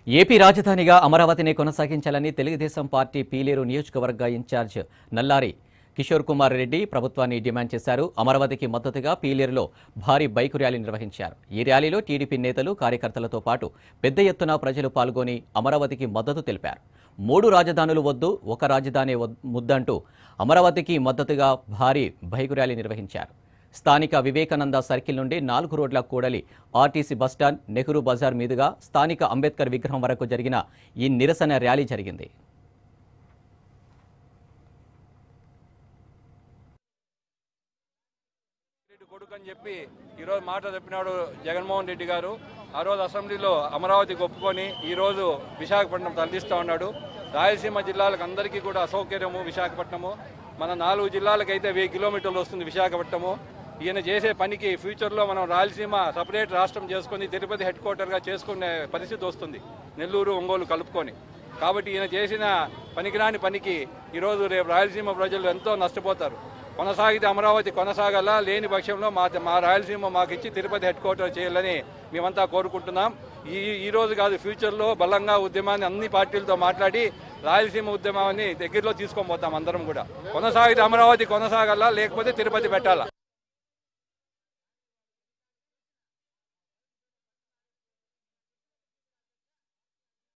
AP రాజధానిగా అమరావతిని కొనసాగించాలని తెలుగుదేశం పార్టీ పీలేరు నియోజకవర్గ ఇన్ఛార్జ్ నల్లారి కిషోర్ కుమార్ రెడ్డి ప్రభుత్వాన్ని డిమాండ్ చేశారు అమరావతికి మద్దతుగా పీలేరులో భారీ బైకు ర్యాలీ నిర్వహించారు ఈ ర్యాలీలో టీడీపీ నేతలు కార్యకర్తలతో పాటు పెద్ద ఎత్తున ప్రజలు పాల్గొని అమరావతికి మద్దతు తెలిపారు మూడు రాజధానులు వద్దు ఒక రాజధాని వద్- ముద్దంటూ అమరావతికి మద్దతుగా భారీ బైకు ర్యాలీ నిర్వహించారు స్థానిక వివేకానంద సర్కిల్ నుండి నాలుగు రోడ్ల కూడలి ఆర్టీసీ బస్టాండ్ నెహ్రూ బజార్ మీదుగా స్థానిక అంబేద్కర్ విగ్రహం వరకు జరిగిన ఈ నిరసన ర్యాలీ జరిగింది రెడ్డి కొడుకు అని చెప్పి ఈరోజు మాట చెప్పినాడు జగన్మోహన్ రెడ్డి గారు ఆ రోజు అసెంబ్లీలో అమరావతికి ఒప్పుకొని ఈరోజు విశాఖపట్నం తరలిస్తూ ఉన్నాడు రాయలసీమ జిల్లాలకు అందరికీ కూడా అసౌకర్యము విశాఖపట్నము మన నాలుగు జిల్లాలకైతే వెయ్యి కిలోమీటర్లు వస్తుంది విశాఖపట్నము ఈయన చేసే పనికి ఫ్యూచర్లో మనం రాయలసీమ సపరేట్ రాష్ట్రం చేసుకొని తిరుపతి హెడ్ క్వార్టర్గా చేసుకునే పరిస్థితి వస్తుంది నెల్లూరు ఒంగోలు కలుపుకొని కాబట్టి ఈయన చేసిన పనికిరాని పనికి ఈరోజు రేపు రాయలసీమ ప్రజలు ఎంతో నష్టపోతారు కొనసాగితే అమరావతి కొనసాగాల లేని పక్షంలో మా మా రాయలసీమ మాకు ఇచ్చి తిరుపతి హెడ్ క్వార్టర్ చేయాలని మేమంతా కోరుకుంటున్నాం ఈ ఈ రోజు కాదు ఫ్యూచర్లో బలంగా ఉద్యమాన్ని అన్ని పార్టీలతో మాట్లాడి రాయలసీమ ఉద్యమాన్ని దగ్గరలో తీసుకొని పోతాం అందరం కూడా కొనసాగితే అమరావతి కొనసాగాల లేకపోతే తిరుపతి పెట్టాలా